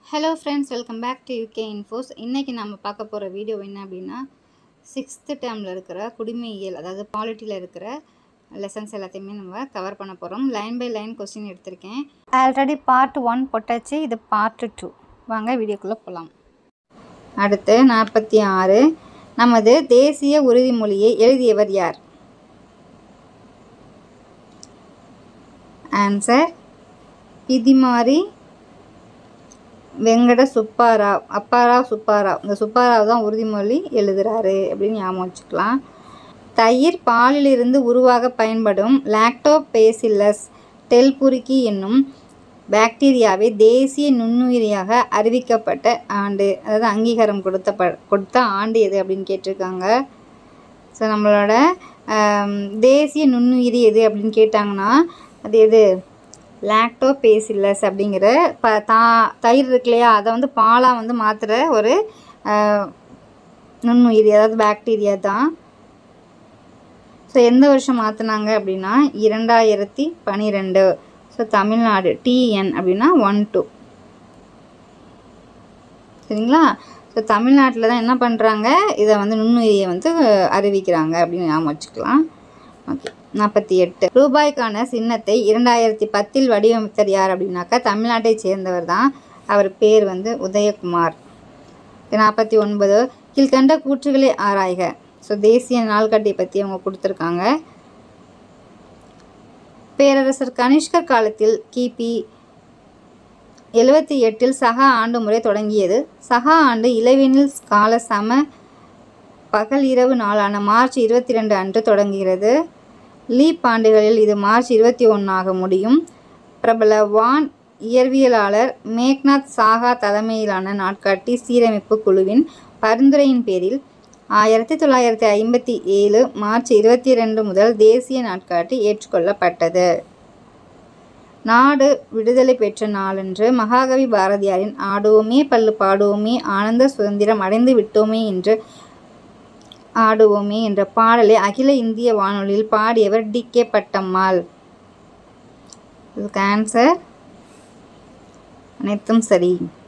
hello friends welcome back to UK infos இன்றைக்கி நம்ம பார்க்க போகிற வீடியோ என்ன அப்படின்னா சிக்ஸ்த்து டேர்மில் இருக்கிற குடிமையியல் அதாவது பாலிட்டியில் இருக்கிற லெசன்ஸ் எல்லாத்தையுமே நம்ம கவர் பண்ண போகிறோம் லைன் பை லைன் கொஸ்டின் எடுத்திருக்கேன் ஆல்ரெடி பார்ட் ஒன் போட்டாச்சு இது பார்ட் டூ வாங்க வீடியோக்குள்ளே போகலாம் அடுத்து நாற்பத்தி ஆறு நமது தேசிய உறுதிமொழியை எழுதியவர் யார் ஆன்சர் பிதிமாரி வெங்கட சுப்பாராவ் அப்பாராவ் சுப்பாராவ் இந்த சுப்பாராவ் தான் உறுதிமொழி எழுதுறாரு அப்படின்னு ஞாபகம் வச்சுக்கலாம் தயிர் பாலிலிருந்து உருவாக பயன்படும் லாக்டோபேசில்லஸ் டெல்புரிக்கி என்னும் பாக்டீரியாவை தேசிய நுண்ணுயிரியாக அறிவிக்கப்பட்ட ஆண்டு அதாவது அங்கீகாரம் கொடுத்த ப கொடுத்த ஆண்டு எது அப்படின்னு கேட்டிருக்காங்க ஸோ நம்மளோட ஆம், தேசிய நுண்ணுயிரி எது அப்படின்னு கேட்டாங்கன்னா அது எது லாக்டோபேசில்லஸ் அப்படிங்கிற ப தா தயிர் இருக்கு இல்லையா அதை வந்து பாலாக வந்து மாற்றுற ஒரு ஆஹ், நுண்ணுயிரி அதாவது பாக்டீரியா தான் ஸோ எந்த வருஷம் மாற்றினாங்க அப்படின்னா இரண்டாயிரத்தி பன்னிரெண்டு ஸோ தமிழ்நாடு டிஎன் அப்படின்னா ஒன் டூ சரிங்களா ஸோ தமிழ்நாட்டில் தான் என்ன பண்ணுறாங்க இதை வந்து நுண்ணுயிரியை வந்து அறிவிக்கிறாங்க அப்படின்னு ஞாபகம் வச்சுக்கலாம் ஓகே நாற்பத்தி எட்டு ரூபாய்க்கான சின்னத்தை இரண்டாயிரத்தி பத்தில் வடிவமைத்தர் யார் அப்படின்னாக்கா தமிழ்நாட்டை சேர்ந்தவர் தான் அவர் பேர் வந்து உதயகுமார் நாற்பத்தி ஒன்பது கீழ்கண்ட கூற்றுகளை ஆராய்க ஸோ தேசிய நாள்காட்டியை பற்றி அவங்க கொடுத்துருக்காங்க பேரரசர் கனிஷ்கர் காலத்தில் கிபி எழுவத்தி எட்டில் சகா ஆண்டு முறை தொடங்கியது சகா ஆண்டு இளவேனில் கால சம பகல் இரவு நாளான மார்ச் இருபத்தி ரெண்டு அன்று தொடங்குகிறது லீப் ஆண்டுகளில் இது மார்ச் இருபத்தி ஒன்றாக முடியும் பிரபல வான் இயற்பியலாளர் மேக்நாத் சாகா தலைமையிலான நாட்காட்டி சீரமைப்பு குழுவின் பரிந்துரையின் பேரில் ஆயிரத்தி தொள்ளாயிரத்தி ஐம்பத்தி ஏழு மார்ச் இருபத்தி ரெண்டு முதல் தேசிய நாட்காட்டி ஏற்றுக்கொள்ளப்பட்டது நாடு விடுதலை பெற்ற நாளன்று மகாகவி பாரதியாரின் ஆடுவோமே பல்லு பாடுவோமே ஆனந்த சுதந்திரம் அடைந்து விட்டோமே என்று ஆடுவோமே என்ற பாடலை அகில இந்திய வானொலியில் பாடியவர் டி கே பட்டம்மாள் இதுக்கு ஆன்சர் அனைத்தும் சரி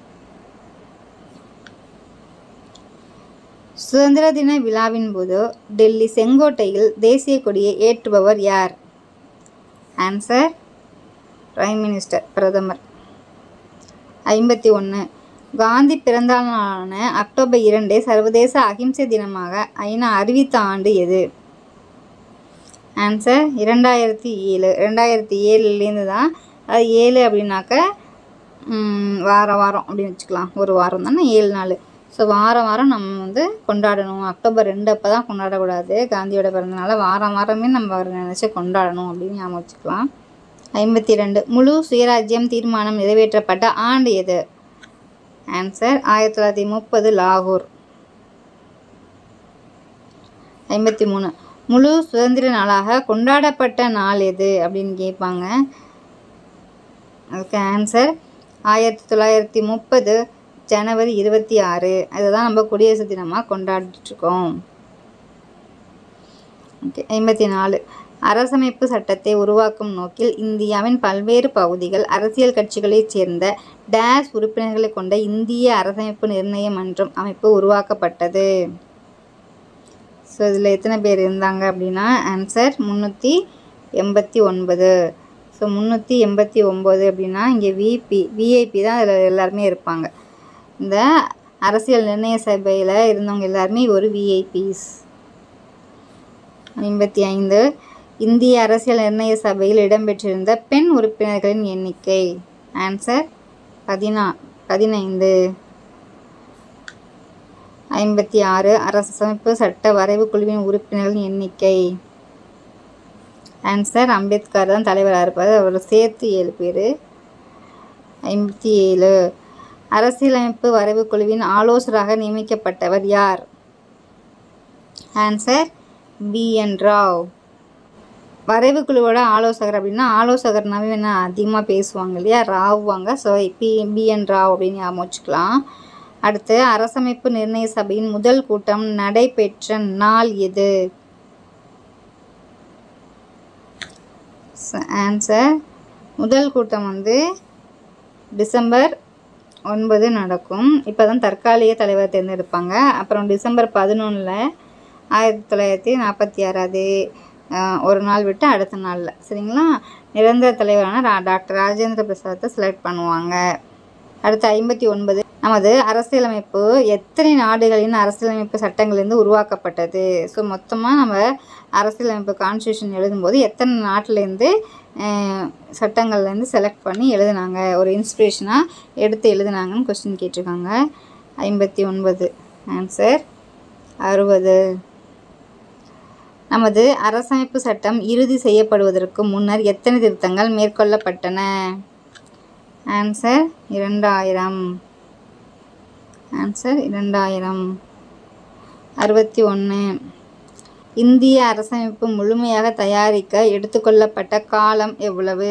சுதந்திர தின விழாவின் போது டெல்லி செங்கோட்டையில் தேசிய கொடியை ஏற்றுபவர் யார் ஆன்சர் பிரைம் மினிஸ்டர் பிரதமர் ஐம்பத்தி ஒன்று காந்தி பிறந்தநாள் நாளான அக்டோபர் இரண்டை சர்வதேச அகிம்சை தினமாக ஐநா அறிவித்த ஆண்டு எது ஆன்சர் இரண்டாயிரத்தி ஏழு ரெண்டாயிரத்தி ஏழுலேருந்து தான் அது ஏழு அப்படின்னாக்க ம், வாரம் வாரம் அப்படின்னு வச்சுக்கலாம் ஒரு வாரம் தானே ஏழு நாள் ஸோ வாரம் வாரம் நம்ம வந்து கொண்டாடணும் அக்டோபர் ரெண்டு அப்போ தான் கொண்டாடக்கூடாது காந்தியோட பிறந்தநாள வாரம் வாரமே நம்ம அவரை நினச்சி கொண்டாடணும் அப்படின்னு ஞாபகம் வச்சுக்கலாம் ஐம்பத்தி ரெண்டு முழு சுயராஜ்யம் தீர்மானம் நிறைவேற்றப்பட்ட ஆண்டு எது ஆன்சர் ஆயிரத்தி தொள்ளாயிரத்தி முப்பது லாகூர் ஐம்பத்தி மூணு முழு சுதந்திர நாளாக கொண்டாடப்பட்ட நாள் எது அப்படின்னு கேட்பாங்க அதுக்கு ஆன்சர் ஆயிரத்தி தொள்ளாயிரத்தி முப்பது ஜனவரி இருபத்தி ஆறு அதுதான் நம்ம குடியரசு தினமாக கொண்டாடிட்டுருக்கோம் ஓகே ஐம்பத்தி நாலு அரசமைப்பு சட்டத்தை உருவாக்கும் நோக்கில் இந்தியாவின் பல்வேறு பகுதிகள் அரசியல் கட்சிகளைச் சேர்ந்த டேஷ் உறுப்பினர்களை கொண்ட இந்திய அரசமைப்பு நிர்ணய மன்றம் அமைப்பு உருவாக்கப்பட்டது ஸோ இதில் எத்தனை பேர் இருந்தாங்க அப்படின்னா ஆன்சர் முந்நூற்றி எண்பத்தி ஒன்பது ஸோ முந்நூற்றி எண்பத்தி ஒம்பது அப்படின்னா இங்கே விபி விஐபி தான் இதில் எல்லாருமே இருப்பாங்க இந்த அரசியல் நிர்ணய சபையில் இருந்தவங்க எல்லாருமே ஒரு விஐபிஸ் ஐம்பத்தி ஐந்து இந்திய அரசியல் நிர்ணய சபையில் இடம்பெற்றிருந்த பெண் உறுப்பினர்களின் எண்ணிக்கை ஆன்சர் பதினா பதினைந்து ஐம்பத்தி ஆறு அரசமைப்பு சட்ட வரைவு குழுவின் உறுப்பினர்களின் எண்ணிக்கை ஆன்சர் அம்பேத்கர் தான் தலைவராக இருப்பார் அவர் சேர்த்து ஏழு பேர் ஐம்பத்தி ஏழு அரசியலமைப்பு வரைவு குழுவின் ஆலோசகராக நியமிக்கப்பட்டவர் யார் ஆன்சர் பி என் ராவ் வரைவு குழுவோட ஆலோசகர் அப்படின்னா ஆலோசகர்னாவே என்ன அதிகமாக பேசுவாங்க இல்லையா ராவுவாங்க ஸோ பி பிஎன் ராவ் அப்படின்னு ஞாபகம் வச்சுக்கலாம் அடுத்து அரசமைப்பு நிர்ணய சபையின் முதல் கூட்டம் நடைபெற்ற நாள் எது ஆன்சர் முதல் கூட்டம் வந்து டிசம்பர் ஒன்பது நடக்கும் இப்போ தான் தற்காலிக தலைவர் தேர்ந்தெடுப்பாங்க அப்புறம் டிசம்பர் பதினொன்றில் ஆயிரத்தி தொள்ளாயிரத்தி நாற்பத்தி ஆறாவது ஒரு நாள் விட்டு அடுத்த நாளில் சரிங்களா நிரந்தர தலைவரான ரா டாக்டர் ராஜேந்திர பிரசாத்தை செலக்ட் பண்ணுவாங்க அடுத்து ஐம்பத்தி ஒன்பது நமது அரசியலமைப்பு எத்தனை நாடுகளின் அரசியலமைப்பு சட்டங்கள்லேருந்து உருவாக்கப்பட்டது ஸோ மொத்தமாக நம்ம அரசியலமைப்பு கான்ஸ்டியூஷன் எழுதும்போது எத்தனை நாட்டிலேருந்து சட்டங்கள்லேருந்து செலக்ட் பண்ணி எழுதுனாங்க ஒரு இன்ஸ்பிரேஷனாக எடுத்து எழுதுனாங்கன்னு கொஸ்டின் கேட்டிருக்காங்க ஐம்பத்தி ஒன்பது ஆன்சர் அறுபது நமது அரசமைப்பு சட்டம் இறுதி செய்யப்படுவதற்கு முன்னர் எத்தனை திருத்தங்கள் மேற்கொள்ளப்பட்டன ஆன்சர் இரண்டாயிரம் ஆன்சர் இரண்டாயிரம் அறுபத்தி ஒன்று இந்திய அரசமைப்பு முழுமையாக தயாரிக்க எடுத்துக்கொள்ளப்பட்ட காலம் எவ்வளவு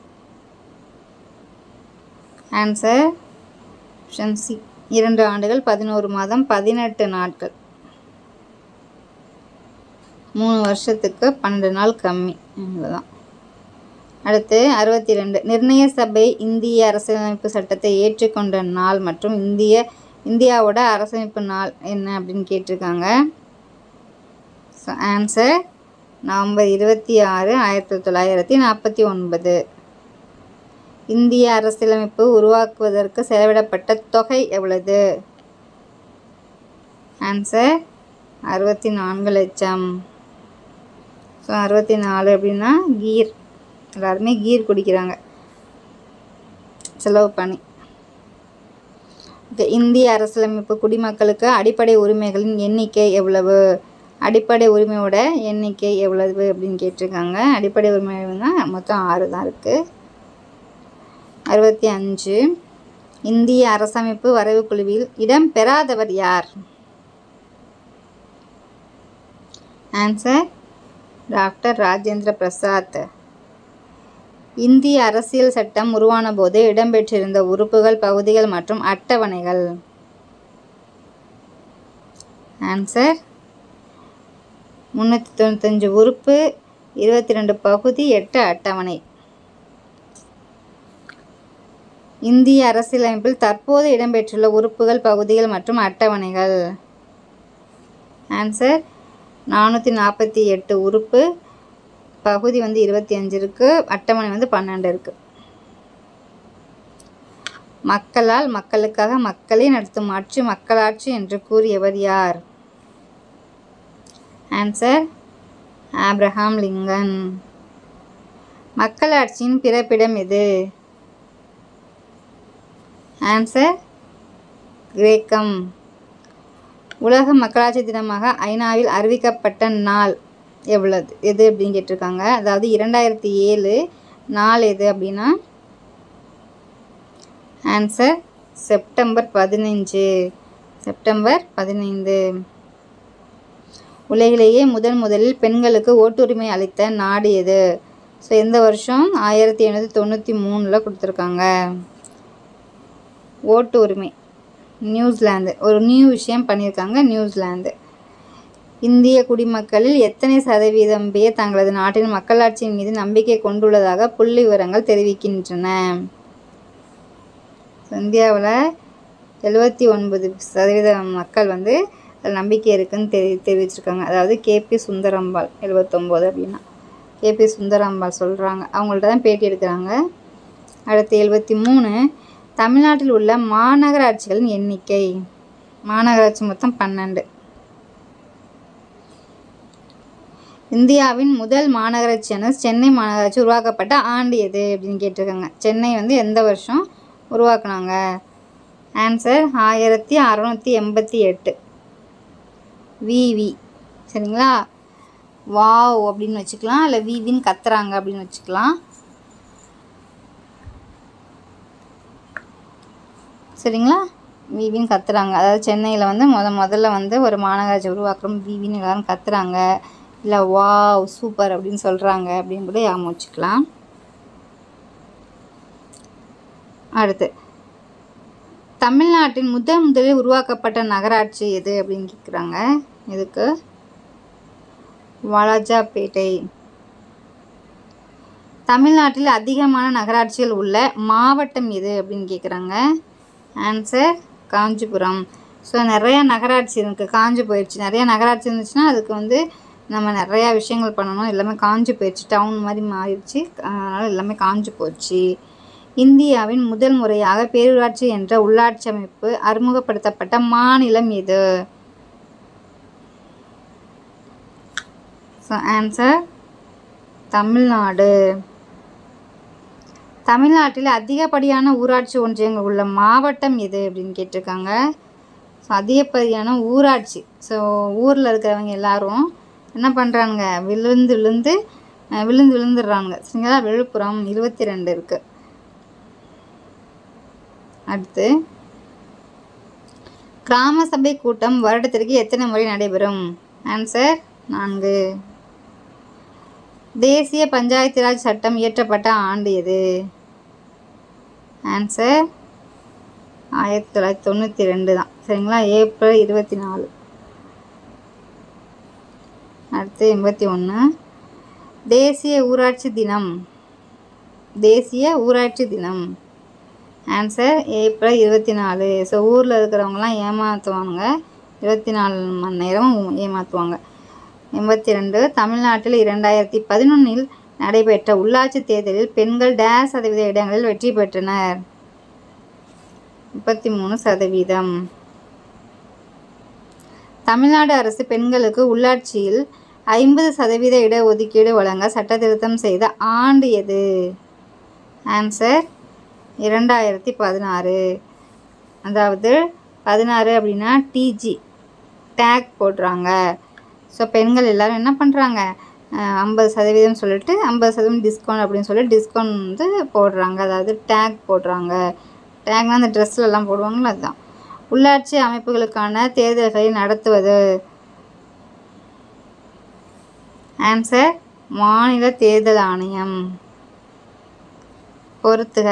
ஆன்சர் ஆப்ஷன் சி இரண்டு ஆண்டுகள் பதினோரு மாதம் பதினெட்டு நாட்கள் மூணு வருஷத்துக்கு பன்னெண்டு நாள் கம்மி இவ்வளோதான் அடுத்து அறுபத்தி ரெண்டு நிர்ணய சபை இந்திய அரசியலமைப்பு சட்டத்தை ஏற்றுக்கொண்ட நாள் மற்றும் இந்திய இந்தியாவோட அரசமைப்பு நாள் என்ன அப்படின்னு கேட்டிருக்காங்க ஸோ ஆன்சர் நவம்பர் இருபத்தி ஆறு ஆயிரத்தி தொள்ளாயிரத்தி நாற்பத்தி ஒன்பது இந்திய அரசியலமைப்பு உருவாக்குவதற்கு செலவிடப்பட்ட தொகை எவ்வளவு ஆன்சர் அறுபத்தி நான்கு லட்சம் ஸோ அறுபத்தி நாலு அப்படின்னா கீர் எல்லாருமே கீர் குடிக்கிறாங்க செலவு பண்ணி ஓகே இந்திய அரசியலமைப்பு குடிமக்களுக்கு அடிப்படை உரிமைகளின் எண்ணிக்கை எவ்வளவு அடிப்படை உரிமையோட எண்ணிக்கை எவ்வளவு அப்படின்னு கேட்டிருக்காங்க அடிப்படை உரிமைனா மொத்தம் ஆறு தான் இருக்குது அறுபத்தி அஞ்சு இந்திய அரசமைப்பு வரைவு குழுவில் இடம் பெறாதவர் யார் ஆன்சர் டாக்டர் ராஜேந்திர பிரசாத் இந்திய அரசியல் சட்டம் உருவான போது இடம்பெற்றிருந்த உறுப்புகள் பகுதிகள் மற்றும் அட்டவணைகள் ஆன்சர் முந்நூற்றி தொண்ணூத்தஞ்சு உறுப்பு இருபத்தி ரெண்டு பகுதி எட்டு அட்டவணை இந்திய அரசியலமைப்பில் தற்போது இடம்பெற்றுள்ள உறுப்புகள் பகுதிகள் மற்றும் அட்டவணைகள் ஆன்சர் நானூற்றி நாற்பத்தி எட்டு உறுப்பு பகுதி வந்து இருபத்தி அஞ்சு இருக்குது அட்டவணை வந்து பன்னெண்டு இருக்குது மக்களால் மக்களுக்காக மக்களை நடத்தும் ஆட்சி மக்களாட்சி என்று கூறியவர் யார் ஆன்சர் ஆப்ரஹாம் லிங்கன் மக்களாட்சியின் பிறப்பிடம் எது ஆன்சர் கிரேக்கம் உலக மக்களாட்சி தினமாக ஐநாவில் அறிவிக்கப்பட்ட நாள் எவ்வளவு எது அப்படின்னு கேட்டிருக்காங்க அதாவது இரண்டாயிரத்தி ஏழு நாள் எது அப்படின்னா ஆன்சர் செப்டம்பர் பதினஞ்சு செப்டம்பர் பதினைந்து உலகிலேயே முதன் முதலில் பெண்களுக்கு ஓட்டுரிமை அளித்த நாடு எது ஸோ எந்த வருஷம் ஆயிரத்தி எண்ணூற்றி தொண்ணூற்றி மூணில் கொடுத்துருக்காங்க ஓட்டு உரிமை நியூசிலாந்து ஒரு நியூ விஷயம் பண்ணியிருக்காங்க நியூசிலாந்து இந்திய குடிமக்களில் எத்தனை சதவீதம் பேர் தங்களது நாட்டின் மக்களாட்சியின் மீது நம்பிக்கை கொண்டுள்ளதாக புள்ளி விவரங்கள் தெரிவிக்கின்றன இந்தியாவில் எழுபத்தி ஒன்பது சதவீத மக்கள் வந்து அதில் நம்பிக்கை இருக்குன்னு தெரி தெரிவிச்சிருக்காங்க அதாவது கேபி சுந்தரம்பாள் எழுபத்தொம்போது அப்படின்னா கேபி சுந்தரம்பாள் சொல்கிறாங்க அவங்கள்ட்ட தான் பேட்டி எடுக்கிறாங்க அடுத்து எழுபத்தி மூணு தமிழ்நாட்டில் உள்ள மாநகராட்சிகளின் எண்ணிக்கை மாநகராட்சி மொத்தம் பன்னெண்டு இந்தியாவின் முதல் மாநகராட்சியான சென்னை மாநகராட்சி உருவாக்கப்பட்ட ஆண்டு எது அப்படின்னு கேட்டிருக்காங்க சென்னை வந்து எந்த வருஷம் உருவாக்குனாங்க ஆன்சர் ஆயிரத்தி அறநூற்றி எண்பத்தி எட்டு விவி சரிங்களா வாவ் அப்படின்னு வச்சுக்கலாம் இல்லை விவின்னு கத்துறாங்க அப்படின்னு வச்சுக்கலாம் சரிங்களா விவின்னு கத்துறாங்க அதாவது சென்னையில் வந்து முத முதல்ல வந்து ஒரு மாநகராட்சி உருவாக்குறோம் விவின்னு எல்லாரும் கத்துறாங்க இல்லை வாவ் சூப்பர் அப்படின்னு சொல்கிறாங்க அப்படின்னு கூட ஞாபகம் வச்சுக்கலாம் அடுத்து தமிழ்நாட்டின் முதன் முதலில் உருவாக்கப்பட்ட நகராட்சி எது அப்படின்னு கேட்குறாங்க இதுக்கு வாலாஜாபேட்டை தமிழ்நாட்டில் அதிகமான நகராட்சிகள் உள்ள மாவட்டம் எது அப்படின்னு கேட்குறாங்க ஆன்சர் காஞ்சிபுரம் ஸோ நிறையா நகராட்சி இருக்குது காஞ்சி போயிடுச்சு நிறையா நகராட்சி இருந்துச்சுன்னா அதுக்கு வந்து நம்ம நிறையா விஷயங்கள் பண்ணணும் எல்லாமே காஞ்சி போயிடுச்சு டவுன் மாதிரி மாறிடுச்சு அதனால் எல்லாமே காஞ்சி போச்சு இந்தியாவின் முதல் முறையாக பேரூராட்சி என்ற உள்ளாட்சி அமைப்பு அறிமுகப்படுத்தப்பட்ட மாநிலம் எது ஸோ ஆன்சர் தமிழ்நாடு தமிழ்நாட்டில் அதிகப்படியான ஊராட்சி ஒன்றியங்கள் உள்ள மாவட்டம் எது அப்படின்னு கேட்டிருக்காங்க ஸோ அதிகப்படியான ஊராட்சி ஸோ ஊரில் இருக்கிறவங்க எல்லாரும் என்ன பண்ணுறாங்க விழுந்து விழுந்து அஹ், விழுந்து விழுந்துடுறாங்க சரிங்களா விழுப்புரம் இருபத்தி ரெண்டு இருக்குது அடுத்து கிராம சபை கூட்டம் வருடத்திற்கு எத்தனை முறை நடைபெறும் ஆன்சர் நான்கு தேசிய பஞ்சாயத்து ராஜ் சட்டம் இயற்றப்பட்ட ஆண்டு எது ஆன்சர் ஆயிரத்தி தொள்ளாயிரத்தி தொண்ணூற்றி ரெண்டு தான் சரிங்களா ஏப்ரல் இருபத்தி நாலு அடுத்து எண்பத்தி ஒன்று தேசிய ஊராட்சி தினம் தேசிய ஊராட்சி தினம் ஆன்சர் ஏப்ரல் இருபத்தி நாலு ஸோ ஊரில் இருக்கிறவங்கலாம் ஏமாற்றுவாங்க இருபத்தி நாலு மணி நேரம் ஏமாற்றுவாங்க எண்பத்தி ரெண்டு தமிழ்நாட்டில் இரண்டாயிரத்தி பதினொன்றில் நடைபெற்ற உள்ளாட்சி தேர்தலில் பெண்கள் டேஸ் சதவீத இடங்களில் வெற்றி பெற்றனர் முப்பத்தி மூணு சதவீதம் தமிழ்நாடு அரசு பெண்களுக்கு உள்ளாட்சியில் ஐம்பது சதவீத இடஒதுக்கீடு வழங்க சட்டத்திருத்தம் செய்த ஆண்டு எது ஆன்சர் இரண்டாயிரத்தி பதினாறு அதாவது பதினாறு அப்படின்னா டிஜி டேக் போடுறாங்க ஸோ பெண்கள் எல்லாரும் என்ன பண்ணுறாங்க ஐம்பது சதவீதம் சொல்லிட்டு ஐம்பது சதவீதம் டிஸ்கவுண்ட் அப்படின்னு சொல்லி டிஸ்கவுண்ட் வந்து போடுறாங்க அதாவது டேக் போடுறாங்க டேக்னா அந்த ட்ரெஸ்ல எல்லாம் போடுவாங்கள்ல அதுதான் உள்ளாட்சி அமைப்புகளுக்கான தேர்தல்களை நடத்துவது ஆன்சர் மாநில தேர்தல் ஆணையம் பொறுத்துக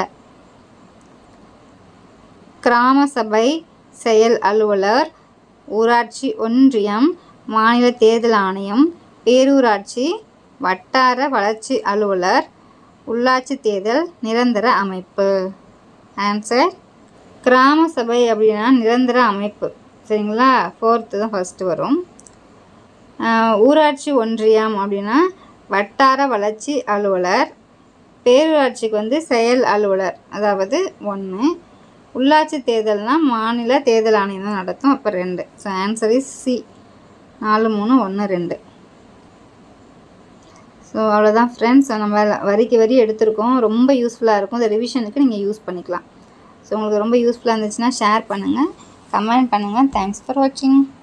கிராம சபை செயல் அலுவலர் ஊராட்சி ஒன்றியம் மாநில தேர்தல் ஆணையம் பேரூராட்சி வட்டார வளர்ச்சி அலுவலர் உள்ளாட்சி தேர்தல் நிரந்தர அமைப்பு ஆன்சர் கிராம சபை அப்படின்னா நிரந்தர அமைப்பு சரிங்களா ஃபோர்த்து தான் ஃபஸ்ட்டு வரும் ஆஹ் ஊராட்சி ஒன்றியம் அப்படின்னா வட்டார வளர்ச்சி அலுவலர் பேரூராட்சிக்கு வந்து செயல் அலுவலர் அதாவது ஒன்று உள்ளாட்சி தேர்தல்னால் மாநில தேர்தல் ஆணையம் தான் நடத்தும் அப்போ ரெண்டு ஸோ ஆன்சர் இஸ் சி நாலு மூணு ஒன்று ரெண்டு ஸோ அவ்வளோதான் ஃப்ரெண்ட்ஸ் நம்ம வரிக்கு வரி எடுத்திருக்கோம் ரொம்ப யூஸ்ஃபுல்லாக இருக்கும் இந்த ரிவிஷனுக்கு நீங்கள் யூஸ் பண்ணிக்கலாம் ஸோ உங்களுக்கு ரொம்ப யூஸ்ஃபுல்லாக இருந்துச்சுன்னா ஷேர் பண்ணுங்கள் கமெண்ட் பண்ணுங்கள் தேங்க்ஸ் ஃபார் வாட்சிங்